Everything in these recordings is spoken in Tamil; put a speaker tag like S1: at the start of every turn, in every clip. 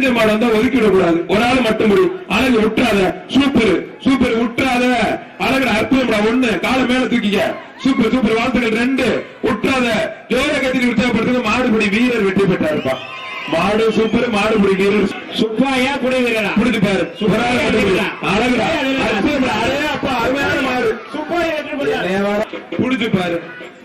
S1: ரெண்டு மாடு வந்தா ஒதுக்கி விடக்கூடாது ஒரு ஆள் மட்டும் முடி அழகு விட்டுறாத சூப்பர் சூப்பர் விட்டுறாத அழகு அற்புதம்டா ஒண்ணு காலை மேல தூக்கிக்க சூப்பர் சூப்பர் வாழ்த்துக்கள் ரெண்டு விட்டுறாத ஜோர கத்திரி உற்சாகப்படுத்துங்க மாடுபடி வீரர் வெற்றி பெற்றாருப்பா மாடு சூப்பர் மாடுபடி வீரர்
S2: சுப்பாயா குடி வீரரா
S1: புடிச்சு பாரு ஒரு ஆள் மட்டும் முடி. அழகுடா அற்புதம்டா அழகா அப்பா அருமையான மாடு
S2: சுப்பாயா வெற்றி பெற்றார்.
S1: புடிச்சு பாரு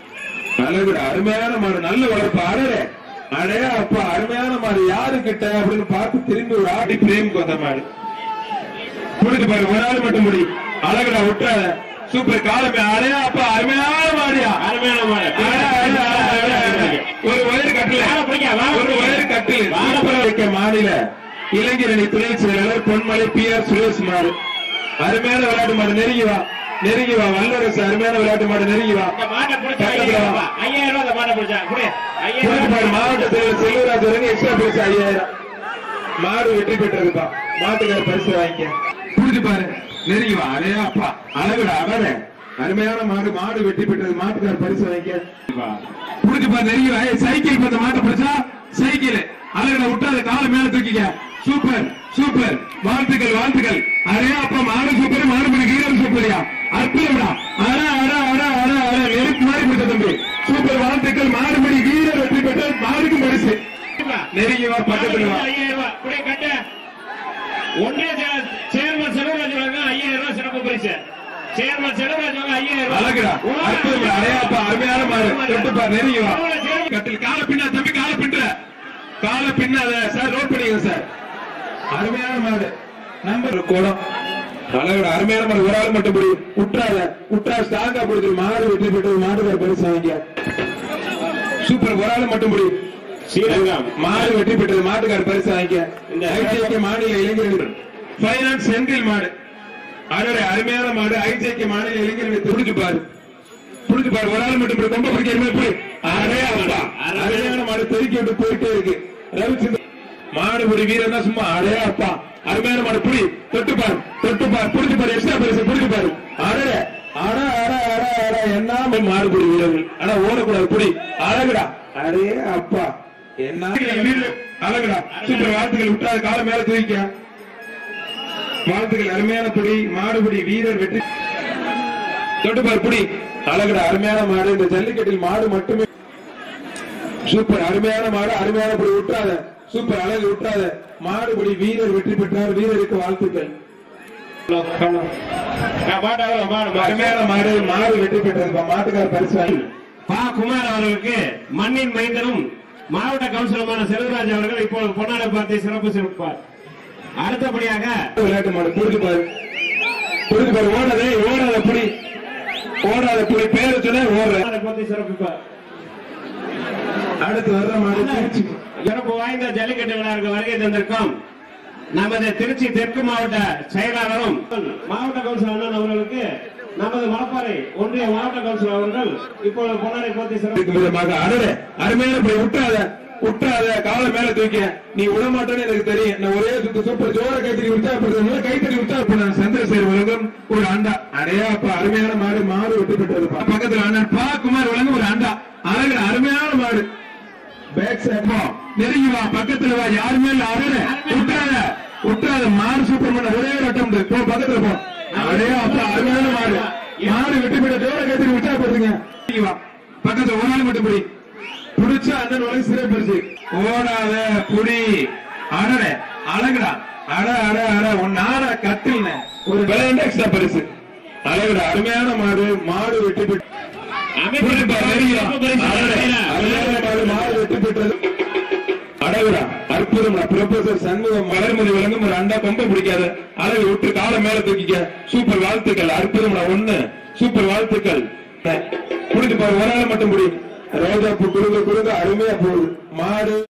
S1: அழகுடா அருமையான மாடு நல்ல வளர்ப்பு அழகே அடையா அப்பா அருமையான மாடு யாரு கிட்ட அப்படின்னு பார்த்து திரும்பி ஒரு ஆடி பிரேம் கொத்த மாடு புடிச்சு பாரு ஒரு ஆள் மட்டும் முடி அழகுடா விட்டுறாத சூப்பர் காலமே அடையா அப்பா அருமையான மாடியா
S2: அருமையான மாடு.
S1: அட, அட, அட, அட, அட. ஒரு வயிறு கட்டல
S2: வாழை பிடிக்க, வாழை
S1: ஒரு
S2: பிடிக்க.
S1: வயிறு கட்டல
S2: வாழை
S1: சூப்பரா வைக்க மாநில இளைஞரணி துணை செயலாளர் பொன்மலை பி ஆர் சுரேஷ் மாடு அருமையான விளையாட்டு மாடு நெருங்கி வா நெருங்கி வா வல்லரசு அருமையான விளையாட்டு மாடு நெருங்கி வா
S2: இந்த மாட்டை பிடிச்சா
S1: பக்கத்துல
S2: ஐயாயிரம்
S1: வா.
S2: ரூபாய். ஐயாயிரம் ரூபாய் இந்த மாட்டை பிடிச்சா. குடு. ஐயாயிரம்
S1: புதுப்பாடு
S2: ரூபாய்.
S1: மாவட்ட செயலர் செல்வராஜ் வரைக்கும் எக்ஸ்ட்ரா பரிசு ஐயாயிரம் மாடு வெற்றி பெற்றதுப்பா மாட்டுக்கார பரிசு வாங்கிக்க புடிச்சு பாரு நெருங்கி வா அடையா அப்பா அழகுடா அழக அருமையான மாடு மாடு வெற்றி பெற்றது மாட்டுக்கார பரிசு வாங்கிக்க புடிச்சு பாரு நெருங்கி வா ஏய், சைக்கிள் பார்த்த மாட்டை பிடிச்சா சைக்கிள் அழகுடா விட்டாத காலை மேல தூக்கிக்க சூப்பர் சூப்பர் வாழ்த்துக்கள் வாழ்த்துக்கள் அடையா அப்பா மாடு சூப்பர் மாடு பிடி வீரர் சூப்பரியா அற்புதம்டா அட அட அட அட அட நெருப்பு மாதிரி பிடிச்ச தம்பி சூப்பர் வாழ்த்துக்கள் மாடுபடி வீரர் வெற்றி பெற்ற மாடுக்கு பரிசு நெருங்கி வா பக்கத்துல வா
S2: ஐயாயிரம் ரூபாய். குடு, கட்டு. ஒன்றிய செயலர் சேர்மன் செல்வராஜ் வழங்க ஐயாயிரம் ரூபாய் சிறப்பு பரிசு சேர்மன் செல்வராஜ் வழங்க ஐயாயிரம் ரூபாய்.
S1: அழகுடா அற்புதம் அடையாப்பா அருமையான மாடு தொட்டுப்பா நெருங்கி வா கட்டில் கால பின்னா தம்பி கால பின்ற கால பின்னாத சார் நோட் பண்ணிக்கங்க சார் அருமையான மாடு நம்பர் கோடம் அழகுடா அருமையான மாடு ஒரு ஆள் மட்டும் பிடி உற்றாத உற்றா ஸ்ட்ராங்கா பிடிச்சிரு மாடு வெற்றி பெற்றது மாடு பரிசு வாங்கிக்க சூப்பர் ஒரு ஆள் மட்டும் பிடி
S2: ஸ்ரீரங்கம்.
S1: மாடு வெற்றி பெற்றது மாட்டுக்கார பரிசு வாங்கிக்க
S2: இந்த
S1: ஐஜேகே மாநில இளைஞர்கள் பைனான்ஸ் செந்தில் மாடு அடடே அருமையான மாடு ஐஜேகே மாநில இளைஞர்கள் புடிச்சு பாரு புடிச்சு பாரு ஒரு ஆள் மட்டும் இப்படி ரொம்ப பிடிக்கிற போய் அடே அப்பா அருமையான மாடு தெருக்கி விட்டு போயிட்டே இருக்கு ரவிச்சந்திரன் மாடு புடி வீரன் தான் சும்மா அடே அப்பா அருமையான மாடு புடி தொட்டு பாரு தொட்டு பாரு புடிச்சு பாரு எக்ஸ்ட்ரா பரிசு புடிச்சு பாரு அடே அட அட அட அட என்ன மாடு புடி வீரர்கள் ஆனா ஓடக்கூடாது புடி அழகுடா அடே அப்பா என்ன வீரர் அழகுடா சூப்பர் வாழ்த்துக்கள் விட்டாத காலம் மேல தூக்கிக்க வாழ்த்துக்கள் அருமையான புடி மாடுபடி வீரர் வெற்றி தொட்டுப்பார் புடி அழகுடா அருமையான மாடு இந்த ஜல்லிக்கட்டில் மாடு மட்டுமே சூப்பர் அருமையான மாடு அருமையான புடி விட்டாத சூப்பர் அழகு விட்டாத மாடுபடி வீரர் வெற்றி பெற்றார் வீரருக்கு வாழ்த்துக்கள்
S2: ஆ, மாடு அவ்வளவு, மாடு, மாடு.
S1: அருமையான மாடு மாடு வெற்றி பெற்றது மாட்டுக்கார பரிசு வாங்கி
S2: பா குமார் அவர்களுக்கு மண்ணின் மைந்தனும் மாவட்ட கவுன்சிலருமான செல்வராஜ் அவர்கள் இப்போது பொன்னாடை பார்த்து சிறப்பு சிறப்பார் அடுத்தபடியாக
S1: விளையாட்டு மாடு புரிஞ்சு பாரு புரிஞ்சு பாரு ஓடாதே ஓடாத புடி ஓடாத புடி பேரு சொன்ன ஓடுற
S2: பொன்னாடை பார்த்து சிறப்பிப்பார்
S1: அடுத்து வர்ற மாடு திருச்சி
S2: சிறப்பு வாய்ந்த ஜல்லிக்கட்டு விழாவுக்கு வருகை தந்திருக்கும் நமது திருச்சி தெற்கு மாவட்ட செயலாளரும் மாவட்ட கவுன்சிலர் அண்ணன் அவர்களுக்கு நமது மலப்பாறை ஒன்றிய மாவட்ட கவுன்சிலர் அவர்கள் இப்பொழுது பொன்னாடை பார்த்து சிறப்பு
S1: இருக்கும் விதமாக அடடே அருமையான போய் விட்டுறாத விட்டுறாத காலை மேல தூக்க நீ விட மாட்டேன்னு எனக்கு தெரியும் நான் ஒரே சுத்து சூப்பர் ஜோர கைத்தறி உற்சாகப்படுறது கைத்தறி உற்சாகப்படுறேன் சந்திரசேகர் வழங்கும் ஒரு அண்டா அடையா அப்ப அருமையான மாடு மாடு வெட்டி பெற்றது பக்கத்துல அண்ணன் பா குமார் வழங்கும் ஒரு அண்டா அழகு அருமையான மாடு பேக் சைட் நெருங்கி வா பக்கத்துல வா யாருமே இல்ல அடடே விட்டுறாத விட்டுறாத மாடு சூப்பர் பண்ண ஒரே ரட்டம் போ பக்கத்துல போ அடையா அப்ப அருமையான மாடு மாடு வெட்டி பெற்ற ஜோர கைத்தறி உற்சாகப்படுத்துங்க நெருங்கி வா பக்கத்துல ஒரு நாள் மட்டும் பிடி புடிச்ச அண்ணன் வரை சிறைப்பரிசு ஓடாத புடி அடட அழகுடா அட அட அட உன் நாட கட்டில்ன ஒரு விளையாண்டு எக்ஸ்ட்ரா பரிசு அழகுடா அருமையான மாடு மாடு வெட்டி பெற்று புடிச்சு பாரு, நெருங்கி வா. அடடே, அருமையான மாடு மாடு வெட்டி பெற்றது அடகுடா அற்புதம்டா ப்ரொஃபசர் சண்முகம் வளர்மதி வழங்கும் ஒரு அண்டா கொம்ப பிடிக்காத அழகு விட்டு காலை மேல தூக்கிக்க சூப்பர் வாழ்த்துக்கள் அற்புதம்டா ஒண்ணு சூப்பர் வாழ்த்துக்கள் புடிச்சு பாரு ஒரு ஆள் மட்டும் முடி ரோஜா பூ குடுங்க குடுங்க அருமையா போகுது மாடு